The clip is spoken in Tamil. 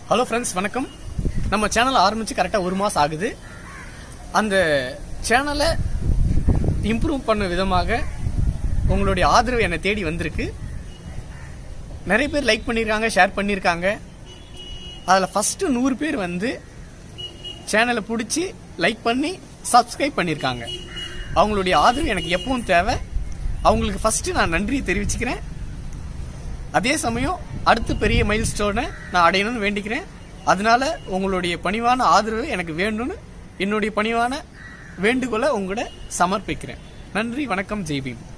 ஹலோ ஃப்ரெண்ட்ஸ் வணக்கம் நம்ம சேனல் ஆரம்பிச்சு கரெக்டாக ஒரு மாதம் ஆகுது அந்த சேனலை இம்ப்ரூவ் பண்ண விதமாக உங்களுடைய ஆதரவு என்னை தேடி வந்திருக்கு நிறைய பேர் லைக் பண்ணியிருக்காங்க ஷேர் பண்ணியிருக்காங்க அதில் ஃபஸ்ட்டு நூறு பேர் வந்து சேனலை பிடிச்சி லைக் பண்ணி சப்ஸ்கிரைப் பண்ணியிருக்காங்க அவங்களுடைய ஆதரவு எனக்கு எப்பவும் தேவை அவங்களுக்கு ஃபஸ்ட்டு நான் நன்றி தெரிவிச்சுக்கிறேன் அதே சமயம் அடுத்த பெரிய மைல் ஸ்டோனை நான் அடையணும்னு வேண்டிக்கிறேன் அதனால உங்களுடைய பணிவான ஆதரவு எனக்கு வேணும்னு என்னுடைய பணிவான வேண்டுகோளை உங்களோட சமர்ப்பிக்கிறேன் நன்றி வணக்கம் ஜெய்பீம்